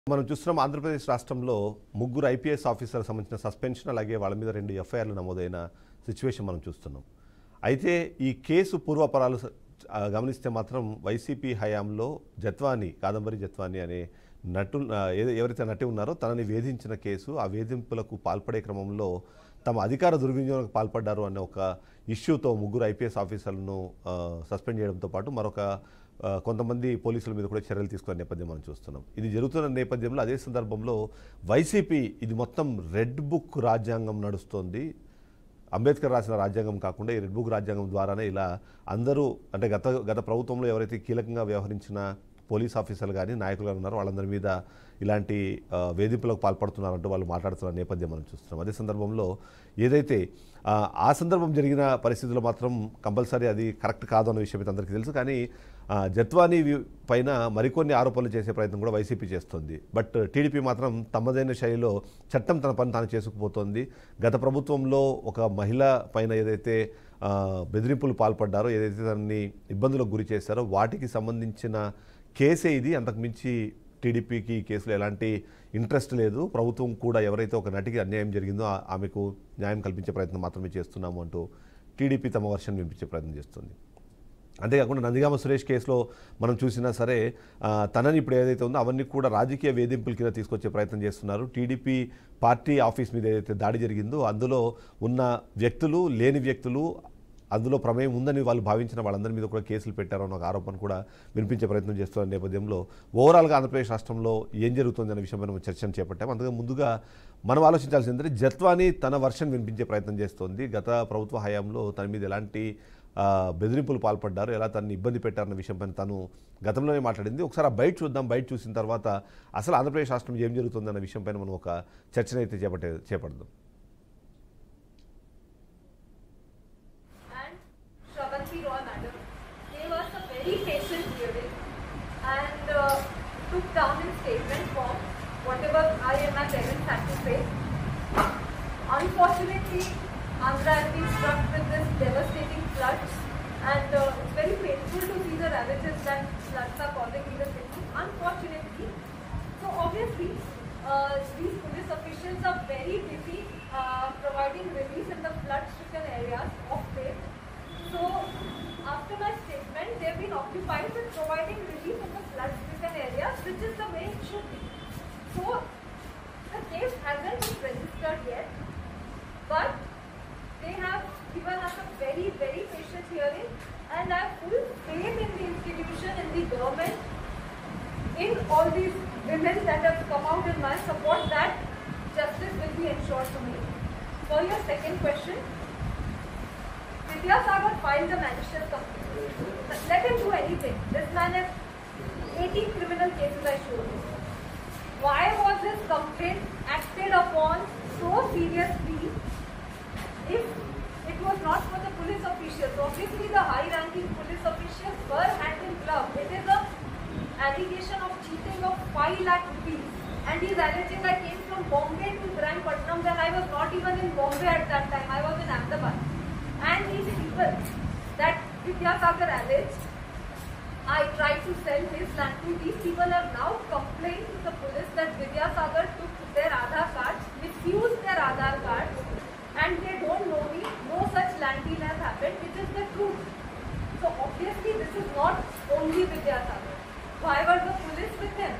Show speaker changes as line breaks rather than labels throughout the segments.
మనం చూస్తున్నాం ఆంధ్రప్రదేశ్ రాష్ట్రంలో ముగ్గురు ఐపీఎస్ ఆఫీసర్లకు సంబంధించిన సస్పెన్షన్ అలాగే వాళ్ళ మీద రెండు ఎఫ్ఐఆర్లు నమోదైన సిచ్యువేషన్ మనం చూస్తున్నాం అయితే ఈ కేసు పూర్వపరాలు స- ఆ, గమనిస్తే మాత్రం వైసీపీ హయాంలో జత్వాని కాదంబరి జత్వాని అనే నటు ఆ, ఏ- ఎవరైతే నటి ఉన్నారో తనని వేధించిన కేసు ఆ వేధింపులకు పాల్పడే క్రమంలో తమ అధికార దుర్వినియోగానికి పాల్పడ్డారు అనే ఒక ఇష్యూతో ముగ్గురు ఐపీఎస్ ఆఫీసర్లను ఆ, సస్పెండ్ చేయడంతో పాటు మరొక ఆ, కొంతమంది పోలీసుల మీద కూడా చర్యలు తీసుకునే నేపథ్యం మనం చూస్తున్నాం ఇది జరుగుతున్న నేపథ్యంలో అదే సందర్భంలో వైసీపీ ఇది మొత్తం రెడ్ బుక్ రాజ్యాంగం నడుస్తోంది అంబేద్కర్ రాసిన రాజ్యాంగం కాకుండా ఈ రెడ్ బుక్ రాజ్యాంగం ద్వారానే ఇలా అందరూ అంటే గత గత ప్రభుత్వంలో ఎవరైతే కీలకంగా వ్యవహరించిన పోలీస్ ఆఫీసర్లు కానీ నాయకులు కానీ ఉన్నారో వాళ్ళందరి మీద ఇలాంటి ఆ, వేధింపులకు పాల్పడుతున్నారంటూ వాళ్ళు మాట్లాడుతున్న నేపథ్యం మనం చూస్తున్నాం అదే సందర్భంలో ఏదైతే ఆ, ఆ సందర్భం జరిగిన పరిస్థితుల్లో మాత్రం కంపల్సరీ అది కరెక్ట్ కాదు అన్న విషయం అయితే అందరికీ తెలుసు కానీ ఆ, జత్వానీ వి- పైన మరికొన్ని ఆరోపణలు చేసే ప్రయత్నం కూడా వైసీపీ చేస్తుంది బట్ టీడీపీ మాత్రం తమదైన శైలిలో చట్టం తన పని తాను చేసుకుపోతోంది గత ప్రభుత్వంలో ఒక మహిళ పైన ఏదైతే ఆ, బెదిరింపులు పాల్పడ్డారో ఏదైతే దాన్ని ఇబ్బందులకు గురి చేశారో వాటికి సంబంధించిన కేసే ఇది అంతకుమించి టీడీపీకి ఈ కేసులో ఎలాంటి ఇంట్రెస్ట్ లేదు ప్రభుత్వం కూడా ఎవరైతే ఒక నటికి అన్యాయం జరిగిందో ఆ- ఆమెకు న్యాయం కల్పించే ప్రయత్నం మాత్రమే చేస్తున్నాము అంటూ టీడీపీ తమ వర్షన్ వినిపించే ప్రయత్నం చేస్తుంది అంతేకాకుండా నందిగామ సురేష్ కేసులో మనం చూసినా సరే ఆ, తనని ఇప్పుడు ఏదైతే ఉందో అవన్నీ కూడా రాజకీయ వేధింపుల కింద తీసుకొచ్చే ప్రయత్నం చేస్తున్నారు టీడీపీ పార్టీ ఆఫీస్ మీద ఏదైతే దాడి జరిగిందో అందులో ఉన్న వ్యక్తులు లేని వ్యక్తులు అందులో ప్రమేయం ఉందని వాళ్ళు భావించిన వాళ్ళందరి మీద కూడా కేసులు పెట్టారు అన్న ఒక ఆరోపణ కూడా వినిపించే ప్రయత్నం చేస్తున్న నేపథ్యంలో ఓవరాల్గా ఆంధ్రప్రదేశ్ రాష్ట్రంలో ఏం జరుగుతుంది అనే విషయంపై మనం చర్చను చేపట్టాం అందుకే ముందుగా మనం ఆలోచించాల్సింది ఏంటంటే జత్వాని తన వర్షన్ వినిపించే ప్రయత్నం చేస్తోంది గత ప్రభుత్వ హయాంలో తన మీద ఎలాంటి ఆ, బెదిరింపులు పాల్పడ్డారు ఎలా తనని ఇబ్బంది పెట్టారన్న విషయంపై తను గతంలోనే మాట్లాడింది ఒకసారి ఆ బయట చూద్దాం బయట చూసిన తర్వాత అసలు ఆంధ్రప్రదేశ్ రాష్ట్రం ఏం జరుగుతుందన్న విషయంపైన మనం ఒక చర్చనైతే చేపట్టే చేపడదాం
and Shravanti Roy madam gave us a very patient hearing and uh, took down in statement form whatever I and my parents had to say. Unfortunately, Andhra has been struck with this devastating floods and uh, it's very painful to see the ravages that floods are causing in the city. Unfortunately, so obviously, uh, these police officials are very busy uh, providing relief in the flood-stricken areas of state. So, after my statement, they've been occupied with providing relief in the flood-stricken areas, which is the way it should be. So, the case hasn't been registered yet, but they have given us a very, very patient hearing, and I have full faith in the institution, in the government, in all these women that have come out in my support that justice will be ensured to me. For your second question, Vidyasagar filed a malicious complaint. But Let him do anything. This man has 18 criminal cases I showed you. Why was his complaint acted upon so seriously if it was not for the police officials? Obviously the high ranking police officials were hand in glove. It is a allegation of cheating of 5 lakh rupees. And he is alleging I came from Bombay to Ibrahimpatnam when I was not even in Bombay at that time. I was in Ahmedabad. And these people that Vidyasagar alleged, I tried to sell his land to these people have now complained to the police that Vidyasagar took their Aadhaar cards, misused their Aadhaar cards, and they don't know me. No such land deal has happened, which is the truth. So obviously this is not only Vidyasagar. Why were the police with him?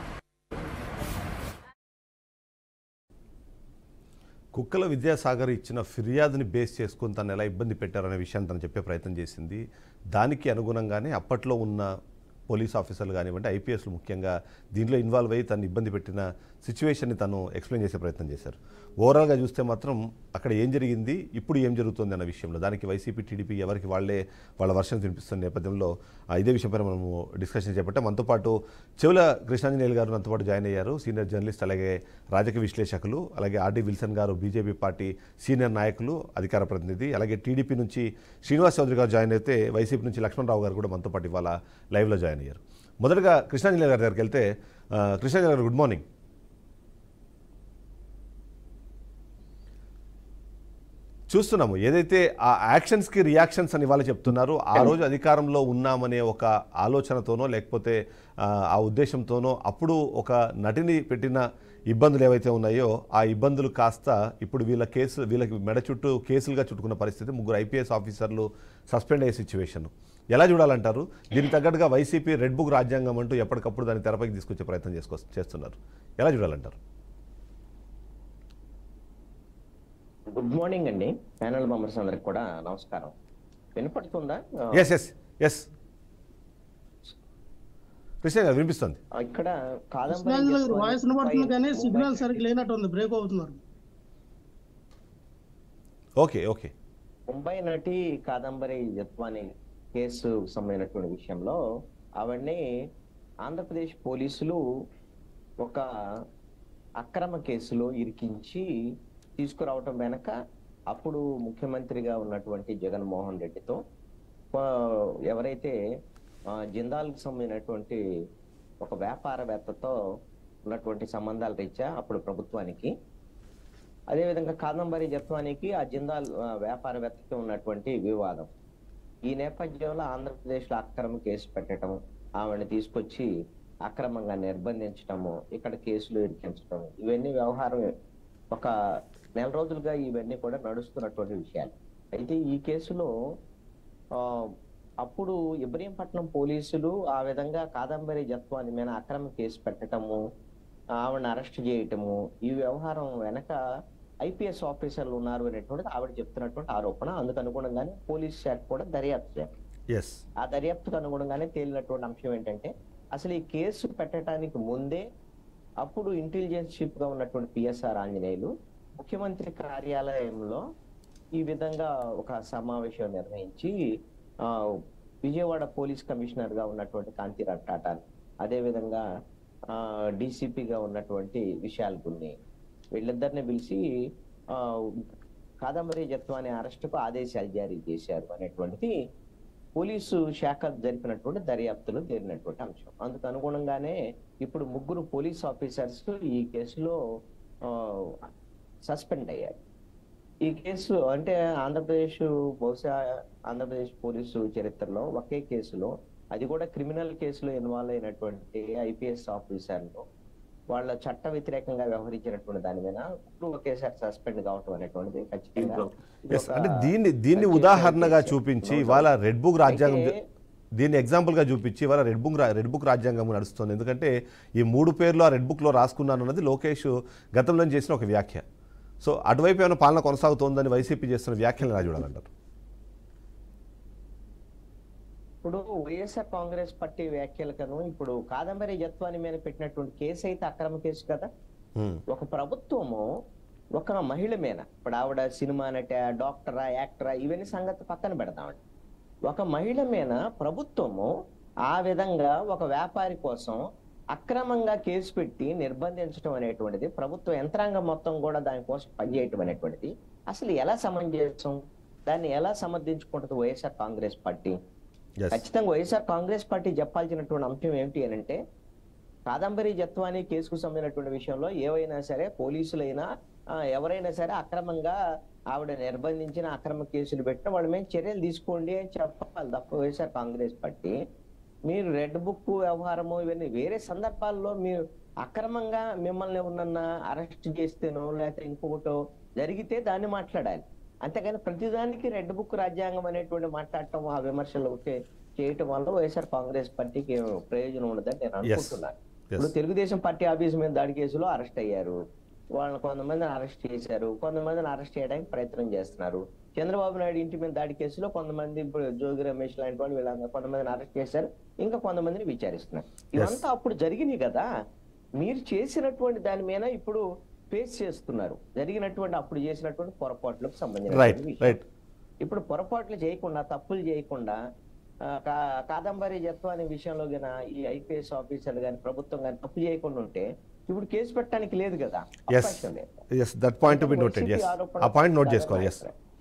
కుక్కల విద్యాసాగర్ ఇచ్చిన ఫిర్యాదుని base చేసుకుని తను ఎలా ఇబ్బంది పెట్టారనే విషయాన్ని తను చెప్పే ప్రయత్నం చేసింది దానికి అనుగుణంగానే అప్పట్లో ఉన్న పోలీస్ ఆఫీసర్లు కానివ్వండి ఐపీఎస్లు ముఖ్యంగా దీనిలో ఇన్వాల్వ్ అయ్యి తను ఇబ్బంది పెట్టిన సిచ్యువేషన్ని తను ఎక్స్ప్లెయిన్ చేసే ప్రయత్నం చేశారు ఓవరాల్గా చూస్తే మాత్రం అక్కడ ఏం జరిగింది ఇప్పుడు ఏం జరుగుతుంది అన్న విషయంలో దానికి వైసీపీ టీడీపీ ఎవరికి వాళ్ళే వాళ్ళ వర్షం వినిపిస్తున్న నేపథ్యంలో ఆ, ఇదే విషయంపై మనము డిస్కషన్ చేపట్టాం మనతో పాటు చెవుల కృష్ణాంజనేయులు గారు మనతో పాటు జాయిన్ అయ్యారు సీనియర్ జర్నలిస్ట్ అలాగే రాజకీయ విశ్లేషకులు అలాగే R D Wilson garu BJP party senior నాయకులు అధికార ప్రతినిధి అలాగే టీడీపీ నుంచి శ్రీనివాస్ చౌదరి గారు జాయిన్ అయితే వైసీపీ నుంచి లక్ష్మణరావు గారు కూడా మనతో పాటు ఇవాళ లైవ్లో జాయిన్ అయ్యారు మొదటగా కృష్ణాంజనేయులు గారి దగ్గరికి వెళ్తే ఆ, కృష్ణాంజనేయులు గారు గుడ్ మార్నింగ్ చూస్తున్నాము ఏదైతే ఆ యాక్షన్స్కి రియాక్షన్స్ అని ఇవాళ చెప్తున్నారు ఆ రోజు అధికారంలో ఉన్నామనే ఒక ఆలోచనతోనో లేకపోతే ఆ, ఆ ఉద్దేశంతోనో అప్పుడు ఒక నటిని పెట్టిన ఇబ్బందులు ఏవైతే ఉన్నాయో ఆ ఇబ్బందులు కాస్త ఇప్పుడు వీళ్ళ కేసు వీళ్ళకి మెడ చుట్టూ కేసులుగా చుట్టుకున్న పరిస్థితి ముగ్గురు ఐపీఎస్ ఆఫీసర్లు సస్పెండ్ అయ్యే సిచ్యువేషన్ ఎలా చూడాలంటారు దీనికి తగ్గట్టుగా వైసీపీ రెడ్ బుక్ రాజ్యాంగం అంటూ ఎప్పటికప్పుడు దాన్ని తెరపైకి తీసుకొచ్చే ప్రయత్నం చేసుకో చేస్తున్నారు ఎలా చూడాలంటారు
గుడ్ మార్నింగ్ అండి ప్యానల్ మెంబర్స్ అందరికి కూడా నమస్కారం వినపడుతుందా ఆ,
ఎస్ ఎస్ ఎస్ కృష్ణ గారు వినిపిస్తుంది
ఇక్కడ కాదంబరి
సిగ్నల్ లేదు
జత్వాని
వాయిస్ వినబడుతుంది కానీ
ముంబై-
సిగ్నల్ సరిగ్గా లేనట్టు ఉంది బ్రేక్ అవుతున్నారు
ఓకే ఓకే
ముంబై నటి కాదంబరి జత్వాని కేసు సంబంధించినటువంటి విషయంలో అవన్నీ ఆంధ్రప్రదేశ్ పోలీసులు ఒక అక్రమ కేసులో ఇరికించి తీసుకురావటం వెనక అప్పుడు ముఖ్యమంత్రిగా ఉన్నటువంటి జగన్మోహన్ రెడ్డితో ఆ, ఎవరైతే ఆ, జిందాల్కి సంబంధించినటువంటి ఒక వ్యాపారవేత్తతో ఉన్నటువంటి సంబంధాల రీత్యా అప్పుడు ప్రభుత్వానికి అదేవిధంగా కాదంబరి జత్వానికి ఆ జిందాల్ ఆ, వ్యాపారవేత్తకి ఉన్నటువంటి వివాదం ఈ నేపథ్యంలో ఆంధ్రప్రదేశ్లో అక్రమ కేసు పెట్టడం ఆవిడని తీసుకొచ్చి అక్రమంగా నిర్బంధించడము ఇక్కడ కేసులు ఇరికించడం ఇవన్నీ వ్యవహారం ఒక నెల రోజులుగా ఇవన్నీ కూడా నడుస్తున్నటువంటి విషయాలు అయితే ఈ కేసులో ఆ, అప్పుడు ఇబ్రహీంపట్నం పోలీసులు ఆ విధంగా కాదంబరి జత్వాని మీద అక్రమ కేసు పెట్టడము ఆవిడని అరెస్ట్ చేయటము ఈ వ్యవహారం వెనక ఐపీఎస్ ఆఫీసర్లు ఉన్నారు అనేటువంటిది ఆవిడ చెప్తున్నటువంటి ఆరోపణ అందుకు అనుగుణంగానే పోలీస్ శాఖ కూడా దర్యాప్తు చేయాలి
ఎస్
ఆ దర్యాప్తుకు అనుగుణంగానే తేలినటువంటి అంశం ఏంటంటే అసలు ఈ కేసు పెట్టడానికి ముందే అప్పుడు ఇంటెలిజెన్స్ చీఫ్ గా ఉన్నటువంటి పిఎస్ఆర్ ఆంజనేయులు ముఖ్యమంత్రి కార్యాలయంలో ఈ విధంగా ఒక సమావేశం నిర్వహించి ఆ, విజయవాడ పోలీస్ కమిషనర్ గా ఉన్నటువంటి కాంతిరాజ్ టాటా అదే విధంగా డీసీపీగా ఉన్నటువంటి విశాల్ గున్ని వీళ్ళిద్దరిని పిలిచి ఆ, కాదంబరి జత్వాని అరెస్టుకు ఆదేశాలు జారీ చేశారు అనేటువంటిది పోలీసు శాఖ జరిపినటువంటి దర్యాప్తులో తేలినటువంటి అంశం అందుకు అనుగుణంగానే ఇప్పుడు ముగ్గురు పోలీస్ ఆఫీసర్స్ ఈ కేసులో సస్పెండ్ అయ్యారు ఈ కేసు అంటే ఆంధ్రప్రదేశ్ బహుశా ఆంధ్రప్రదేశ్ పోలీసు చరిత్రలో ఒకే కేసులో అది కూడా క్రిమినల్ కేసులో ఇన్వాల్వ్ అయినటువంటి ఐపీఎస్ ఆఫీసర్లు వాళ్ళ చట్ట వ్యతిరేకంగా వ్యవహరించినటువంటి దాని మీద ఇప్పుడు ఒకేసారి సస్పెండ్ కావటం అనేటువంటిది ఖచ్చితంగా ఇది
ఎస్
ఒక
అంటే దీన్ని దీన్ని
ప్రత్యేక
ఉదాహరణగా
కేసు.
చూపించి
రోజు
ఇవాళ రెడ్ బుక్ రాజ్యాంగం
అయితే-
దీన్ని ఎగ్జాంపుల్గా చూపించి ఇవాళ రెడ్ బుక్ రా- రెడ్ బుక్ రాజ్యాంగం నడుస్తుంది ఎందుకంటే ఈ మూడు పేర్లు ఆ రెడ్ బుక్లో రాసుకున్నాను అన్నది లోకేష్ గతంలో చేసిన ఒక వ్యాఖ్య సో అటువైపు ఏమైనా పాలన కొనసాగుతోందని వైసీపీ చేస్తున్న వ్యాఖ్యలు ఎలా చూడాలంటారు
ఇప్పుడు వైఎస్ఆర్ కాంగ్రెస్ పార్టీ వ్యాఖ్యలకను ఇప్పుడు కాదంబరి జత్వాని మీద పెట్టినటువంటి కేసు అయితే అక్రమ కేసు కదా
హ్మ్.
ఒక ప్రభుత్వము ఒక మహిళ మీద ఇప్పుడు ఆవిడ సినిమా నట డాక్టరా యాక్టరా ఇవన్నీ సంగతి పక్కన పెడతామండి ఒక మహిళ మీద ప్రభుత్వము ఆ విధంగా ఒక వ్యాపారి కోసం అక్రమంగా కేసు పెట్టి నిర్బంధించడం అనేటువంటిది ప్రభుత్వ యంత్రాంగం మొత్తం కూడా దానికోసం పనిచేయటం అనేటువంటిది అసలు ఎలా సమంజసం దాన్ని ఎలా సమర్థించుకుంటుంది వైఎస్ఆర్ కాంగ్రెస్ పార్టీ
ఎస్
ఖచ్చితంగా వైఎస్ఆర్ కాంగ్రెస్ పార్టీ చెప్పాల్సినటువంటి అంశం ఏమిటి అని అంటే కాదంబరి జత్వాని కేసుకు సంబంధించినటువంటి విషయంలో ఏవైనా సరే పోలీసులైనా ఆ, ఎవరైనా సరే అక్రమంగా ఆవిడ నిర్బంధించిన అక్రమ కేసులు పెట్టిన వాళ్ళ మీద చర్యలు తీసుకోండి అని చెప్పాలి తప్ప వైఎస్ఆర్ కాంగ్రెస్ పార్టీ మీరు రెడ్ బుక్ వ్యవహారము ఇవన్నీ వేరే సందర్భాల్లో మీరు అక్రమంగా మిమ్మల్ని ఎవరన్నా అరెస్ట్ చేస్తేనో లేకపోతే ఇంకొకటో జరిగితే దాన్ని మాట్లాడాలి అంతేగాని ప్రతిదానికి రెడ్ బుక్ రాజ్యాంగం అనేటువంటి మాట్లాడటం ఆ విమర్శలు చే- చేయటం వల్ల వైఎస్ఆర్ కాంగ్రెస్ పార్టీకి ఏం ప్రయోజనం ఉండదని నేను అనుకుంటున్నాను ఇప్పుడు తెలుగుదేశం పార్టీ ఆఫీస్ మీద దాడి కేసులో అరెస్ట్ అయ్యారు వాళ్ళని కొంతమందిని అరెస్ట్ చేశారు కొంతమందిని అరెస్ట్ చేయడానికి ప్రయత్నం చేస్తున్నారు చంద్రబాబు నాయుడు ఇంటి మీద దాడి కేసులో కొంతమంది ఇప్పుడు జోగి రమేష్ లాంటి వాళ్ళు వీళ్ళందరూ కొంతమందిని అరెస్ట్ చేశారు ఇంకా కొంతమందిని విచారిస్తున్నారు ఇవంతా అప్పుడు జరిగినాయి కదా మీరు చేసినటువంటి దాని మీద ఇప్పుడు ఫేస్ చేస్తున్నారు జరిగినటువంటి అప్పుడు చేసినటువంటి పొరపాట్లకు
రైట్
సంబంధించిన విషయం.
రైట్
ఇప్పుడు పొరపాట్లు చేయకుండా తప్పులు చేయకుండా ఆ, కా- కాదంబరి జత్వ అనే విషయంలో గన ఈ ఐపీఎస్ ఆఫీసర్లు కానీ ప్రభుత్వం కానీ తప్పు చేయకుండా ఉంటే ఇప్పుడు కేసు పెట్టడానికి లేదు కదా
ఎస్
అవకాశం లేదు
yes that point be noted yes ఆ పాయింట్ నోట్ చేసుకోవాలి ఎస్